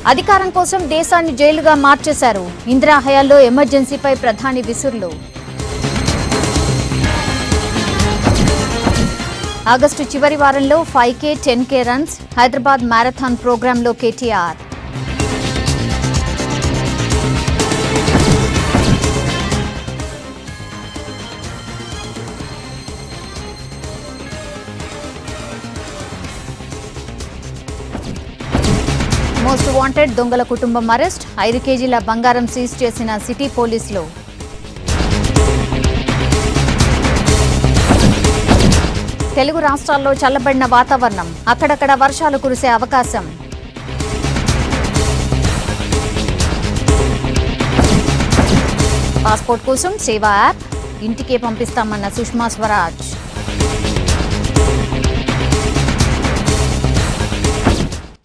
అధికారం కోసం దేశాన్ని జైలుగా మార్చేశారు ఇందిరా హయాల్లో ఎమర్జెన్సీపై ప్రధాని విసురులు ఆగస్టు చివరి వారంలో five K ten K runs Hyderabad marathon ప్రోగ్రాంలో కేటీఆర్ మోస్ట్ వాంటెడ్ దొంగల కుటుంబం అరెస్ట్ ఐదు కేజీల బంగారం సీజ్ చేసిన సిటీ పోలీసులు తెలుగు రాష్ట్రాల్లో చల్లబడిన వాతావరణం అక్కడక్కడ వర్షాలు కురిసే అవకాశం పాస్పోర్ట్ కోసం సేవా యాప్ ఇంటికే పంపిస్తామన్న సుష్మా స్వరాజ్